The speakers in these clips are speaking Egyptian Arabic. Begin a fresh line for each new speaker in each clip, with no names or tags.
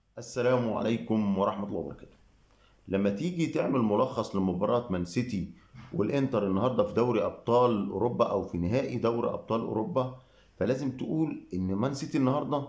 السلام عليكم ورحمة الله وبركاته لما تيجي تعمل ملخص لمباراة مان سيتي والانتر النهارده في دوري ابطال اوروبا او في نهائي دوري ابطال اوروبا فلازم تقول ان مان سيتي النهارده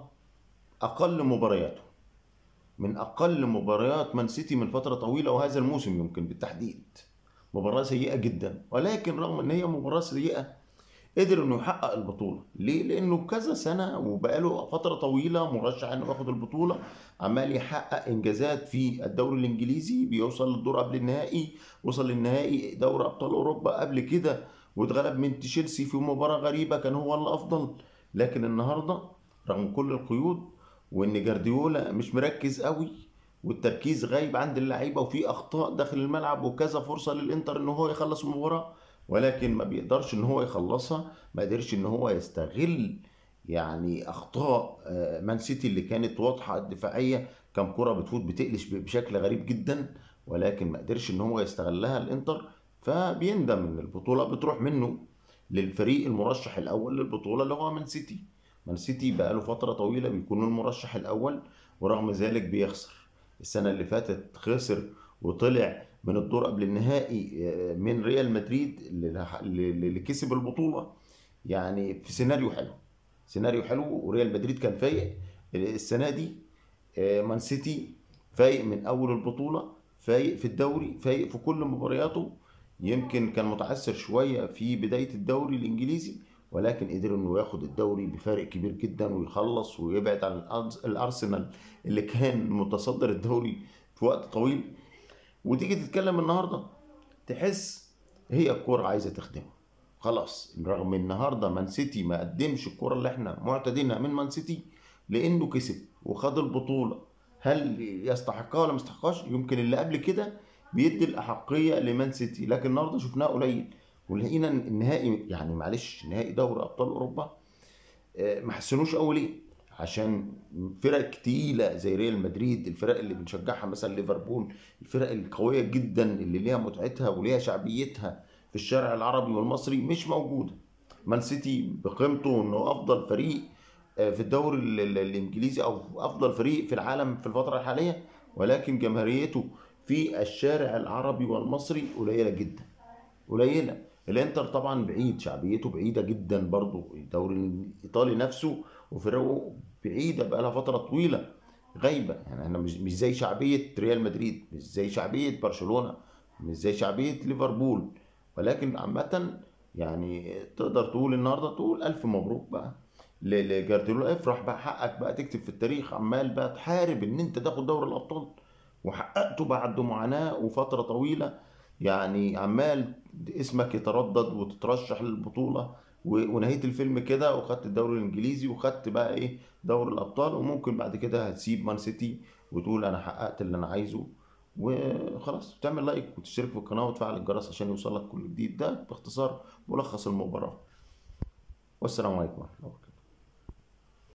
اقل مبارياته من اقل مباريات مان سيتي من فترة طويلة وهذا الموسم يمكن بالتحديد مباراة سيئة جدا ولكن رغم ان هي مباراة سيئة قدر انه يحقق البطوله ليه لانه كذا سنه وبقاله فتره طويله مرشح انه ياخد البطوله عمال يحقق انجازات في الدوري الانجليزي بيوصل للدور قبل النهائي وصل للنهائي دوري ابطال اوروبا قبل كده واتغلب من تشيلسي في مباراه غريبه كان هو الافضل لكن النهارده رغم كل القيود وان جارديولا مش مركز قوي والتركيز غايب عند اللعيبه وفي اخطاء داخل الملعب وكذا فرصه للانتر ان هو يخلص المباراه ولكن ما بيقدرش ان هو يخلصها ما قدرش ان هو يستغل يعني اخطاء آه، مان سيتي اللي كانت واضحه الدفاعيه كم كره بتفوت بتقلش بشكل غريب جدا ولكن ما قدرش ان هو يستغلها الانتر فبيندم ان البطوله بتروح منه للفريق المرشح الاول للبطوله اللي هو مان سيتي مان سيتي بقاله فتره طويله بيكون المرشح الاول ورغم ذلك بيخسر السنه اللي فاتت خسر وطلع من الدور قبل النهائي آه، من ريال مدريد اللي اللي كسب البطوله يعني في سيناريو حلو سيناريو حلو وريال مدريد كان فايق السنه دي آه، مان سيتي فايق من اول البطوله فايق في الدوري فايق في كل مبارياته يمكن كان متعثر شويه في بدايه الدوري الانجليزي ولكن قدر انه ياخد الدوري بفارق كبير جدا ويخلص ويبعد عن الارسنال اللي كان متصدر الدوري في وقت طويل وتيجي تتكلم النهارده تحس هي الكوره عايزه تخدمه خلاص رغم النهارده مان سيتي ما قدمش الكوره اللي احنا معتادينها من مان سيتي لانه كسب وخد البطوله هل يستحقها ولا ما يستحقهاش يمكن اللي قبل كده بيدي الاحقيه لمان سيتي لكن النهارده شفناه قليل ولقينا النهائي يعني معلش نهائي دوري ابطال اوروبا آه، ما حسنوش قوي ليه عشان فرق تقيله زي ريال مدريد الفرق اللي بنشجعها مثلا ليفربول الفرق القويه جدا اللي ليها متعتها وليها شعبيتها في الشارع العربي والمصري مش موجوده مان سيتي بقيمته انه افضل فريق آه، في الدوري الانجليزي او افضل فريق في العالم في الفتره الحاليه ولكن جماهيريته في الشارع العربي والمصري قليله جدا قليله الانتر طبعا بعيد شعبيته بعيده جدا برضه الدوري الايطالي نفسه وفرقه بعيده بقى لها فتره طويله غايبه يعني احنا مش مش زي شعبيه ريال مدريد مش زي شعبيه برشلونه مش زي شعبيه ليفربول ولكن عامه يعني تقدر تقول النهارده تقول الف مبروك بقى لجارديولا افرح بقى حقك بقى تكتب في التاريخ عمال بقى تحارب ان انت تاخد دوري الابطال وحققته بعد معاناه وفتره طويله يعني عمال اسمك يتردد وتترشح للبطوله ونهيت الفيلم كده وخدت الدوري الانجليزي وخدت بقى ايه دوري الابطال وممكن بعد كده هتسيب مان سيتي وتقول انا حققت اللي انا عايزه وخلاص تعمل لايك وتشترك في القناه وتفعل الجرس عشان يوصلك كل جديد ده باختصار ملخص المباراه والسلام عليكم ورحمه الله وبركاته